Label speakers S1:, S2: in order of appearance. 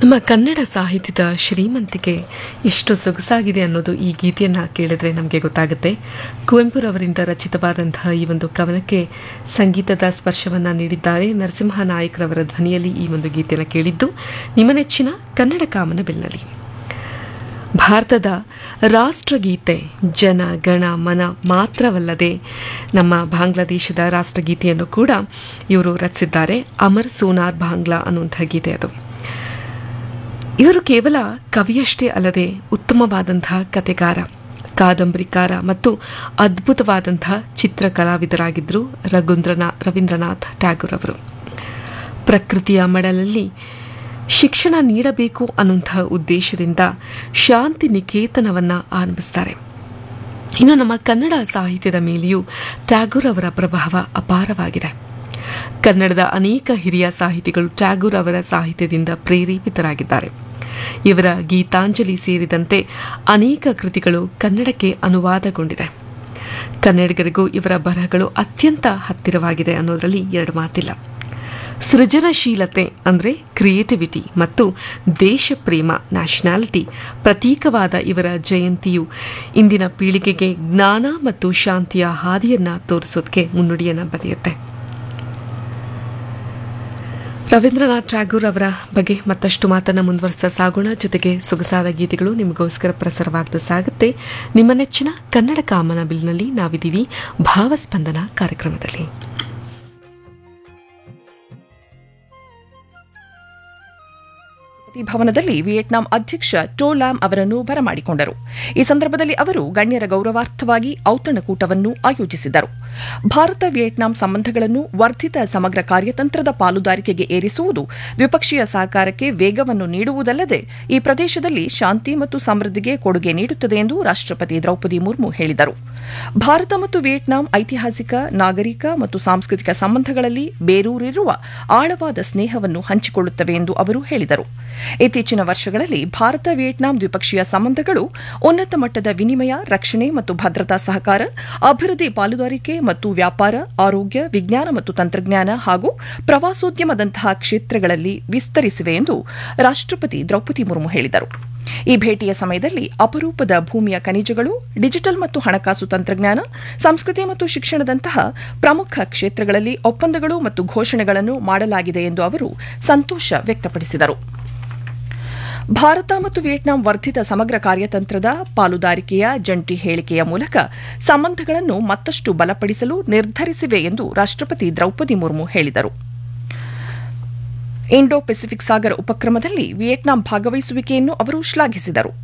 S1: ನಮ್ಮ ಕನ್ನಡ ಸಾಹಿತ್ಯದ ಶ್ರೀಮಂತಿಕೆ ಎಷ್ಟು ಸೊಗಸಾಗಿದೆ ಅನ್ನೋದು ಈ ಗೀತೆಯನ್ನು ಕೇಳಿದ್ರೆ ನಮಗೆ ಗೊತ್ತಾಗುತ್ತೆ ಕುವೆಂಪುರವರಿಂದ ರಚಿತವಾದಂತಹ ಈ ಒಂದು ಕವನಕ್ಕೆ ಸಂಗೀತದ ಸ್ಪರ್ಶವನ್ನು ನೀಡಿದ್ದಾರೆ ನರಸಿಂಹ ನಾಯಕರವರ ಧ್ವನಿಯಲ್ಲಿ ಈ ಒಂದು ಗೀತೆಯನ್ನು ಕೇಳಿದ್ದು ನಿಮ್ಮ ನೆಚ್ಚಿನ ಕನ್ನಡ ಕಾಮನ ಬೆಲ್ನಲ್ಲಿ ಭಾರತದ ರಾಷ್ಟ್ರಗೀತೆ ಜನ ಗಣ ಮನ ಮಾತ್ರವಲ್ಲದೆ ನಮ್ಮ ಬಾಂಗ್ಲಾದೇಶದ ರಾಷ್ಟ್ರಗೀತೆಯನ್ನು ಕೂಡ ಇವರು ರಚಿಸಿದ್ದಾರೆ ಅಮರ್ ಸೋನಾರ್ ಬಾಂಗ್ಲಾ ಅನ್ನುವಂಥ ಗೀತೆ ಅದು ಇವರು ಕೇವಲ ಕವಿಯಷ್ಟೇ ಅಲ್ಲದೆ ಉತ್ತಮವಾದಂತಹ ಕತೆಗಾರ ಕಾದಂಬರಿಕಾರ ಮತ್ತು ಅದ್ಭುತವಾದಂತಹ ಚಿತ್ರಕಲಾವಿದರಾಗಿದ್ದರು ರಘುಂದ್ರನಾ ರವೀಂದ್ರನಾಥ್ ಟ್ಯಾಗೂರ್ ಅವರು ಪ್ರಕೃತಿಯ ಮಡಲಲ್ಲಿ ಶಿಕ್ಷಣ ನೀಡಬೇಕು ಅನ್ನುವಂತಹ ಉದ್ದೇಶದಿಂದ ಶಾಂತಿ ನಿಕೇತನವನ್ನು ಆರಂಭಿಸ್ತಾರೆ ಇನ್ನು ನಮ್ಮ ಕನ್ನಡ ಸಾಹಿತ್ಯದ ಮೇಲೆಯೂ ಟ್ಯಾಗೂರ್ ಅವರ ಪ್ರಭಾವ ಅಪಾರವಾಗಿದೆ ಕನ್ನಡದ ಅನೇಕ ಹಿರಿಯ ಸಾಹಿತಿಗಳು ಟ್ಯಾಗೂರ್ ಅವರ ಸಾಹಿತ್ಯದಿಂದ ಪ್ರೇರೇಪಿತರಾಗಿದ್ದಾರೆ ಇವರ ಗೀತಾಂಜಲಿ ಸೇರಿದಂತೆ ಅನೇಕ ಕೃತಿಗಳು ಕನ್ನಡಕ್ಕೆ ಅನುವಾದಗೊಂಡಿದೆ ಕನ್ನಡಿಗರಿಗೂ ಇವರ ಬರಹಗಳು ಅತ್ಯಂತ ಹತ್ತಿರವಾಗಿದೆ ಅನ್ನೋದರಲ್ಲಿ ಎರಡು ಮಾತಿಲ್ಲ ಸೃಜನಶೀಲತೆ ಅಂದರೆ ಕ್ರಿಯೇಟಿವಿಟಿ ಮತ್ತು ದೇಶಪ್ರೇಮ ನ್ಯಾಷನಾಲಿಟಿ ಪ್ರತೀಕವಾದ ಇವರ ಜಯಂತಿಯು ಇಂದಿನ ಪೀಳಿಗೆಗೆ ಜ್ಞಾನ ಮತ್ತು ಶಾಂತಿಯ ಹಾದಿಯನ್ನು ತೋರಿಸೋದಕ್ಕೆ ಮುನ್ನುಡಿಯನ್ನು ಬರೆಯುತ್ತೆ ರವೀಂದ್ರನಾಥ್ ಟ್ಯಾಗೂರ್ ಅವರ ಬಗ್ಗೆ ಮತ್ತಷ್ಟು ಮಾತನ್ನು ಮುಂದುವರಿಸ್ತಾ ಸಾಗೋಣ ಜೊತೆಗೆ ಸೊಗಸಾದ ಗೀತೆಗಳು ನಿಮಗೋಸ್ಕರ ಪ್ರಸಾರವಾಗ್ತಾ ಸಾಗುತ್ತೆ ನಿಮ್ಮ ನೆಚ್ಚಿನ ಕನ್ನಡ ಕಾಮನ ಬಿಲ್ನಲ್ಲಿ ನಾವಿದ್ದೀವಿ ಭಾವಸ್ಪಂದನ ಕಾರ್ಯಕ್ರಮದಲ್ಲಿ
S2: ಭವನದಲ್ಲಿ ವಿಯೆಟ್ನಾಂ ಅಧ್ಯಕ್ಷ ಟೋ ಲ್ಯಾಮ್ ಅವರನ್ನು ಬರಮಾಡಿಕೊಂಡರು ಈ ಸಂದರ್ಭದಲ್ಲಿ ಅವರು ಗಣ್ಯರ ಗೌರವಾರ್ಥವಾಗಿ ಔತಣಕೂಟವನ್ನು ಆಯೋಜಿಸಿದ್ದರು ಭಾರತ ವಿಯೆಟ್ನಾಂ ಸಂಬಂಧಗಳನ್ನು ವರ್ಧಿತ ಸಮಗ್ರ ಕಾರ್ಯತಂತ್ರದ ಪಾಲುದಾರಿಕೆಗೆ ಏರಿಸುವುದು ದ್ವಿಪಕ್ಷೀಯ ಸಹಕಾರಕ್ಕೆ ವೇಗವನ್ನು ನೀಡುವುದಲ್ಲದೆ ಈ ಪ್ರದೇಶದಲ್ಲಿ ಶಾಂತಿ ಮತ್ತು ಸಮೃದ್ಧಿಗೆ ಕೊಡುಗೆ ನೀಡುತ್ತದೆ ಎಂದು ರಾಷ್ಟ್ರಪತಿ ದ್ರೌಪದಿ ಮುರ್ಮು ಹೇಳಿದರು ಭಾರತ ಮತ್ತು ವಿಯೆಟ್ನಾಂ ಐತಿಹಾಸಿಕ ನಾಗರಿಕ ಮತ್ತು ಸಾಂಸ್ಕೃತಿಕ ಸಂಬಂಧಗಳಲ್ಲಿ ಬೇರೂರಿರುವ ಆಳವಾದ ಸ್ನೇಹವನ್ನು ಹಂಚಿಕೊಳ್ಳುತ್ತವೆ ಎಂದು ಅವರು ಹೇಳಿದರು ಇತ್ತೀಚಿನ ವರ್ಷಗಳಲ್ಲಿ ಭಾರತ ವಿಯೆಟ್ನಾಂ ದ್ವಿಪಕ್ಷೀಯ ಸಂಬಂಧಗಳು ಉನ್ನತ ಮಟ್ಟದ ವಿನಿಮಯ ರಕ್ಷಣೆ ಮತ್ತು ಭದ್ರತಾ ಸಹಕಾರ ಅಭಿವೃದ್ಧಿ ಪಾಲುದಾರಿಕೆ ಮತ್ತು ವ್ಯಾಪಾರ ಆರೋಗ್ಯ ವಿಜ್ಞಾನ ಮತ್ತು ತಂತ್ರಜ್ಞಾನ ಹಾಗೂ ಪ್ರವಾಸೋದ್ಯಮದಂತಹ ಕ್ಷೇತ್ರಗಳಲ್ಲಿ ವಿಸ್ತರಿಸಿವೆ ಎಂದು ರಾಷ್ಟ್ರಪತಿ ದ್ರೌಪದಿ ಮುರ್ಮು ಹೇಳಿದರು ಈ ಭೇಟಿಯ ಸಮಯದಲ್ಲಿ ಅಪರೂಪದ ಭೂಮಿಯ ಖನಿಜಗಳು ಡಿಜಿಟಲ್ ಮತ್ತು ಹಣಕಾಸು ತಂತ್ರಜ್ಞಾನ ಸಂಸ್ಕೃತಿ ಮತ್ತು ಶಿಕ್ಷಣದಂತಹ ಪ್ರಮುಖ ಕ್ಷೇತ್ರಗಳಲ್ಲಿ ಒಪ್ಪಂದಗಳು ಮತ್ತು ಘೋಷಣೆಗಳನ್ನು ಮಾಡಲಾಗಿದೆ ಎಂದು ಅವರು ಸಂತೋಷ ವ್ಯಕ್ತಪಡಿಸಿದರು ಭಾರತ ಮತ್ತು ವಿಯೆಟ್ನಾಂ ವರ್ಧಿತ ಸಮಗ್ರ ಕಾರ್ಯತಂತ್ರದ ಪಾಲುದಾರಿಕೆಯ ಜಂಟಿ ಹೇಳಿಕೆಯ ಮೂಲಕ ಸಂಬಂಧಗಳನ್ನು ಮತ್ತಷ್ಟು ಬಲಪಡಿಸಲು ನಿರ್ಧರಿಸಿವೆ ಎಂದು ರಾಷ್ಟ್ರಪತಿ ದ್ರೌಪದಿ ಮುರ್ಮು ಹೇಳಿದರು ಇಂಡೋ ಪೆಸಿಫಿಕ್ ಸಾಗರ ಉಪಕ್ರಮದಲ್ಲಿ ವಿಯೆಟ್ನಾಂ ಭಾಗವಹಿಸುವಿಕೆಯನ್ನು ಅವರು ಶ್ಲಾಘಿಸಿದರು